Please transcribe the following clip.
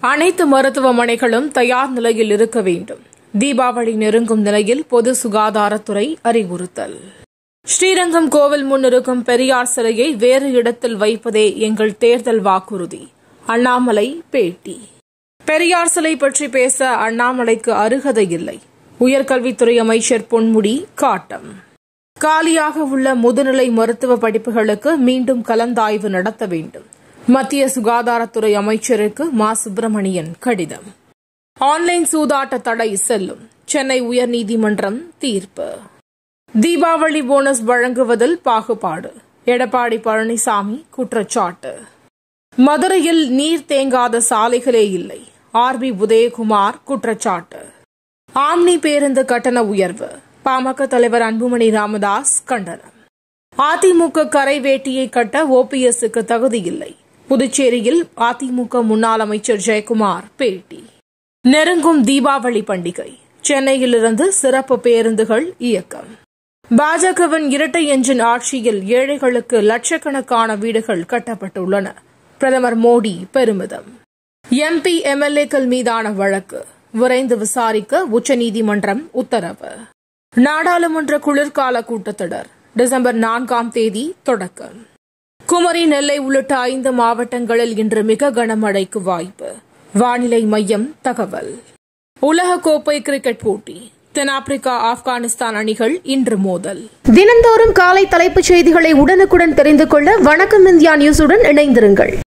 அனைத்து மருத்துவமனைகளும் தயார் நிலையில் இருக்க வேண்டும் தீபாவளி நெருங்கும் நிலையில் பொது சுகாதாரத்துறை அறிவுறுத்தல் ஸ்ரீரங்கம் கோவில் முன்னிருக்கும் பெரியார் சிலையை வேறு இடத்தில் வைப்பதே எங்கள் தேர்தல் வாக்குறுதி அண்ணாமலை பேட்டி பெரியார் சிலை பற்றி பேச அண்ணாமலைக்கு அருகதை இல்லை உயர்கல்வித்துறை அமைச்சர் பொன்முடி காட்டம் காலியாக உள்ள முதுநிலை மருத்துவ படிப்புகளுக்கு மீண்டும் கலந்தாய்வு நடத்த வேண்டும் மத்திய சுகாதாரத்துறை அமைச்சருக்கு மா சுப்பிரமணியன் கடிதம் ஆன்லைன் சூதாட்ட தடை செல்லும் சென்னை உயர்நீதிமன்றம் தீர்ப்பு தீபாவளி போனஸ் வழங்குவதில் பாகுபாடு எடப்பாடி பழனிசாமி குற்றச்சாட்டு மதுரையில் நீர் தேங்காத சாலைகளே இல்லை ஆர் பி உதயகுமார் குற்றச்சாட்டு ஆம்னி பேருந்து கட்டண உயர்வு பாமக தலைவர் அன்புமணி ராமதாஸ் கண்டனம் அதிமுக கரை வேட்டியை கட்ட ஓபிஎஸ்க்கு தகுதியில்லை புதுச்சேரியில் அதிமுக முன்னாள் அமைச்சர் ஜெயக்குமார் பேட்டி நெருங்கும் தீபாவளி பண்டிகை சென்னையிலிருந்து சிறப்பு பேருந்துகள் இயக்கம் பாஜகவின் இரட்டை எஞ்சின் ஆட்சியில் ஏழைகளுக்கு லட்சக்கணக்கான வீடுகள் கட்டப்பட்டுள்ளன பிரதமர் மோடி பெருமிதம் எம்பி எம்எல்ஏக்கள் மீதான வழக்கு விரைந்து விசாரிக்க உச்சநீதிமன்றம் உத்தரவு நாடாளுமன்ற குளிர்கால கூட்டத்தொடர் டிசம்பர் நான்காம் தேதி தொடக்கம் குமரி நெல்லை உள்ளிட்ட ஐந்து மாவட்டங்களில் இன்று மிக கனமழைக்கு வாய்ப்பு வானிலை மையம் தகவல் உலகக்கோப்பை கிரிக்கெட் போட்டி தென்னாப்பிரிக்கா ஆப்கானிஸ்தான் அணிகள் இன்று மோதல் தினந்தோறும் காலை தலைப்புச் செய்திகளை உடனுக்குடன் தெரிந்து கொள்ள வணக்கம் இந்தியா நியூஸுடன் இணைந்திருங்கள்